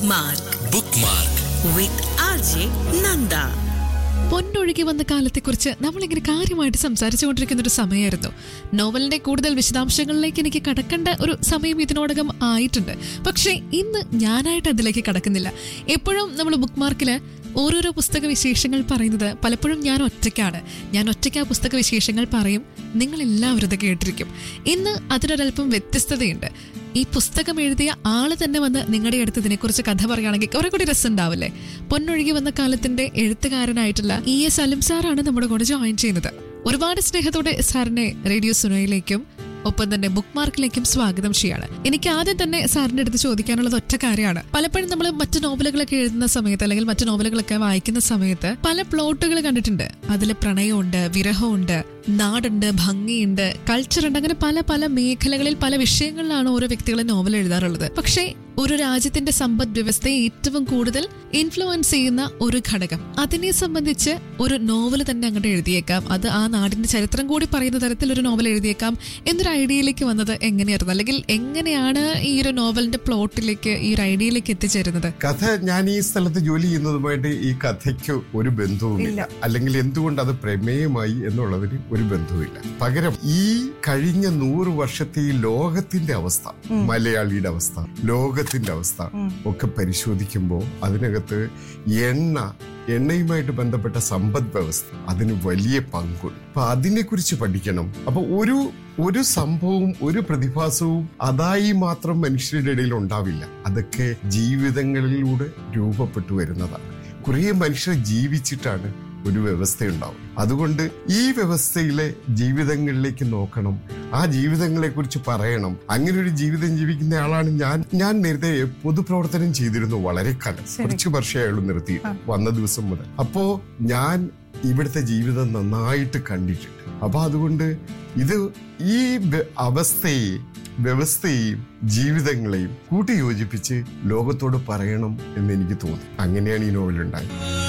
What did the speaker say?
Bookmark bookmark with RJ Nanda. പൊന്നൊഴുകി വന്ന കാലത്തെക്കുറിച്ച് നമ്മളിങ്ങനെ കാര്യമായിട്ട് സംസാരിച്ചുകൊണ്ടിരിക്കുന്ന ഒരു സമയമായിരുന്നു നോവലിന്റെ കൂടുതൽ വിശദാംശങ്ങളിലേക്ക് എനിക്ക് കടക്കേണ്ട ഒരു സമയം ഇതിനോടകം ആയിട്ടുണ്ട് പക്ഷേ ഇന്ന് ഞാനായിട്ട് അതിലേക്ക് കടക്കുന്നില്ല എപ്പോഴും നമ്മൾ ബുക്ക് മാർക്കിൽ ഓരോരോ പുസ്തക വിശേഷങ്ങൾ പറയുന്നത് പലപ്പോഴും ഞാൻ ഒറ്റയ്ക്കാണ് ഞാൻ ഒറ്റയ്ക്ക് ആ പുസ്തക വിശേഷങ്ങൾ പറയും നിങ്ങൾ എല്ലാവരും ഇത് കേട്ടിരിക്കും ഇന്ന് അതിനൊരല്പം വ്യത്യസ്തതയുണ്ട് ഈ പുസ്തകം എഴുതിയ ആള് തന്നെ വന്ന് നിങ്ങളുടെ അടുത്ത് ഇതിനെക്കുറിച്ച് കഥ പറയുകയാണെങ്കിൽ കുറെ കൂടി രസം ഉണ്ടാവില്ലേ പൊന്നൊഴുകി വന്ന കാലത്തിന്റെ എഴുത്തുകാരനായിട്ടുള്ള ഇ എസ് അലിം സാറാണ് നമ്മുടെ കൂടെ ജോയിൻ ചെയ്യുന്നത് ഒരുപാട് സ്നേഹത്തോടെ സാറിനെ റേഡിയോ സുനയിലേക്കും ഒപ്പം തന്നെ ബുക്ക് മാർക്കിലേക്കും സ്വാഗതം ചെയ്യാണ് എനിക്ക് ആദ്യം തന്നെ സാറിന്റെ അടുത്ത് ചോദിക്കാനുള്ളത് ഒറ്റ കാര്യമാണ് പലപ്പോഴും നമ്മൾ മറ്റു നോവലുകളൊക്കെ എഴുതുന്ന സമയത്ത് അല്ലെങ്കിൽ മറ്റു നോവലുകളൊക്കെ വായിക്കുന്ന സമയത്ത് പല പ്ലോട്ടുകൾ കണ്ടിട്ടുണ്ട് അതിൽ പ്രണയമുണ്ട് വിരഹമുണ്ട് നാടുണ്ട് ഭംഗിയുണ്ട് കൾച്ചർ ഉണ്ട് അങ്ങനെ പല പല മേഖലകളിൽ പല വിഷയങ്ങളിലാണ് ഓരോ വ്യക്തികൾ നോവൽ എഴുതാറുള്ളത് പക്ഷേ ഒരു രാജ്യത്തിന്റെ സമ്പദ് വ്യവസ്ഥയെ ഏറ്റവും കൂടുതൽ ഇൻഫ്ലുവൻസ് ചെയ്യുന്ന ഒരു ഘടകം അതിനെ സംബന്ധിച്ച് ഒരു നോവൽ തന്നെ അങ്ങോട്ട് എഴുതിയേക്കാം അത് ആ നാടിന്റെ ചരിത്രം കൂടി പറയുന്ന തരത്തിൽ ഒരു നോവൽ എഴുതിയേക്കാം എന്നൊരു ഐഡിയയിലേക്ക് വന്നത് എങ്ങനെയായിരുന്നു അല്ലെങ്കിൽ എങ്ങനെയാണ് ഈ ഒരു നോവലിന്റെ പ്ലോട്ടിലേക്ക് ഈ ഒരു ഐഡിയയിലേക്ക് എത്തിച്ചേരുന്നത് കഥ ഞാൻ ഈ സ്ഥലത്ത് ജോലി ചെയ്യുന്നതുമായിട്ട് ഈ കഥയ്ക്ക് ഒരു ബന്ധവുമില്ല അല്ലെങ്കിൽ എന്തുകൊണ്ട് അത് പ്രമേയമായി എന്നുള്ളതിന് ഒരു ബന്ധവുമില്ല പകരം ഈ കഴിഞ്ഞ നൂറ് വർഷത്തെ ഈ ലോകത്തിന്റെ അവസ്ഥ മലയാളിയുടെ അവസ്ഥ ലോകത്തിന്റെ അവസ്ഥ ഒക്കെ പരിശോധിക്കുമ്പോൾ അതിനകത്ത് എണ്ണ എണ്ണയുമായിട്ട് ബന്ധപ്പെട്ട സമ്പദ് വ്യവസ്ഥ അതിന് വലിയ പങ്കുണ്ട് അപ്പൊ അതിനെക്കുറിച്ച് പഠിക്കണം അപ്പൊ ഒരു ഒരു സംഭവവും ഒരു പ്രതിഭാസവും അതായി മാത്രം മനുഷ്യരുടെ ഇടയിൽ ഉണ്ടാവില്ല അതൊക്കെ ജീവിതങ്ങളിലൂടെ രൂപപ്പെട്ടു വരുന്നതാണ് കുറേ മനുഷ്യർ ജീവിച്ചിട്ടാണ് ഒരു വ്യവസ്ഥയുണ്ടാവും അതുകൊണ്ട് ഈ വ്യവസ്ഥയിലെ ജീവിതങ്ങളിലേക്ക് നോക്കണം ആ ജീവിതങ്ങളെ കുറിച്ച് പറയണം അങ്ങനെ ഒരു ജീവിതം ജീവിക്കുന്ന ആളാണ് ഞാൻ ഞാൻ നേരത്തെ പൊതുപ്രവർത്തനം ചെയ്തിരുന്നു വളരെ കാലം കുറച്ച് വർഷമായുള്ളൂ നിർത്തി വന്ന ദിവസം മുതൽ അപ്പോ ഞാൻ ഇവിടുത്തെ ജീവിതം നന്നായിട്ട് കണ്ടിട്ടുണ്ട് അപ്പൊ അതുകൊണ്ട് ഇത് ഈ വ- അവസ്ഥയെ വ്യവസ്ഥയെയും ജീവിതങ്ങളെയും കൂട്ടി യോജിപ്പിച്ച് ലോകത്തോട് പറയണം എന്ന് എനിക്ക് തോന്നി അങ്ങനെയാണ് ഈ നോവൽ ഉണ്ടായത്